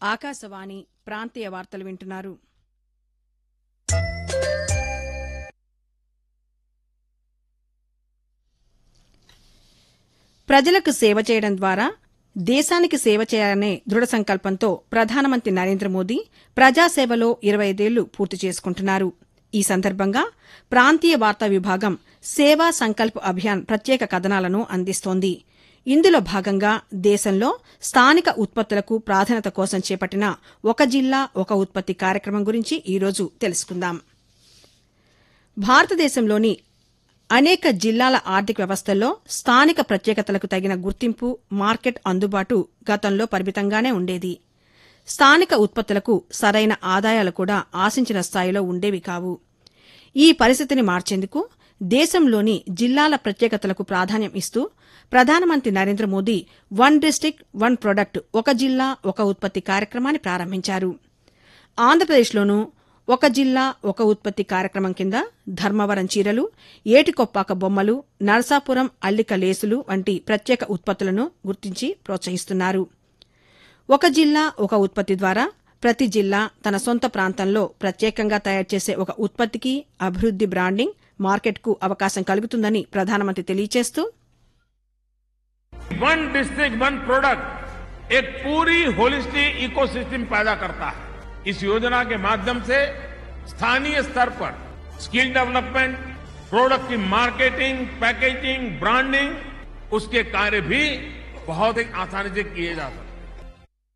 ఆకాశవాణి ప్రాంతీయ వార్తలు వింటున్నారు ప్రజలకు సేవ చేయడం ద్వారా దేశానికి సేవ చేయాలనే దృఢ సంకల్పంతో ప్రధానమంత్రి నరేంద్ర మోదీ ప్రజాసేవలో ఇరవై ఐదేళ్లు పూర్తి చేసుకుంటున్నారు ఈ సందర్భంగా ప్రాంతీయ వార్తా విభాగం సేవా సంకల్ప్ అభియాన్ ప్రత్యేక కథనాలను అందిస్తోంది ఇందులో భాగంగా దేశంలో స్థానిక ఉత్పత్తులకు ప్రాధాన్యత కోసం చేపట్టిన ఒక జిల్లా ఒక ఉత్పత్తి కార్యక్రమం గురించి ఈరోజు తెలుసుకుందాం భారతదేశంలోని అనేక జిల్లాల ఆర్థిక వ్యవస్థల్లో స్థానిక ప్రత్యేకతలకు తగిన గుర్తింపు మార్కెట్ అందుబాటు గతంలో పరిమితంగానే ఉండేది స్థానిక ఉత్పత్తులకు సరైన ఆదాయాలు కూడా ఆశించిన స్థాయిలో ఉండేవి కావు ఈ పరిస్థితిని మార్చేందుకు దేశంలోని జిల్లాల ప్రత్యేకతలకు ప్రాధాన్యం ఇస్తూ ప్రధానమంత్రి Narendra Modi one district one product ఒక జిల్లా ఒక ఉత్పత్తి కార్యక్రమాన్ని ప్రారంభించారు ఆంధ్రప్రదేశ్లోనూ ఒక జిల్లా ఒక ఉత్పత్తి కార్యక్రమం కింద ధర్మవరం చీరలు ఏటికొప్పాక బొమ్మలు నరసాపురం అల్లిక లేసులు వంటి ప్రత్యేక ఉత్పత్తులను గుర్తించి ప్రోత్సహిస్తున్నారు ఒక జిల్లా ఒక ఉత్పత్తి ద్వారా ప్రతి జిల్లా తన సొంత ప్రాంతంలో ప్రత్యేకంగా తయారు చేసే ఒక ఉత్పత్తికి అభివృద్ది బ్రాండింగ్ మార్కెట్కు అవకాశం కలుగుతుందని ప్రధానమంత్రి తెలియజేస్తూ वन डिस्ट्रिक्ट वन प्रोडक्ट एक पूरी होलिस्टिक इकोसिस्टम पैदा करता है इस योजना के माध्यम से स्थानीय स्तर पर स्किल डेवलपमेंट प्रोडक्ट की मार्केटिंग पैकेजिंग ब्रांडिंग उसके कार्य भी बहुत ही आसानी से किए जा सकते हैं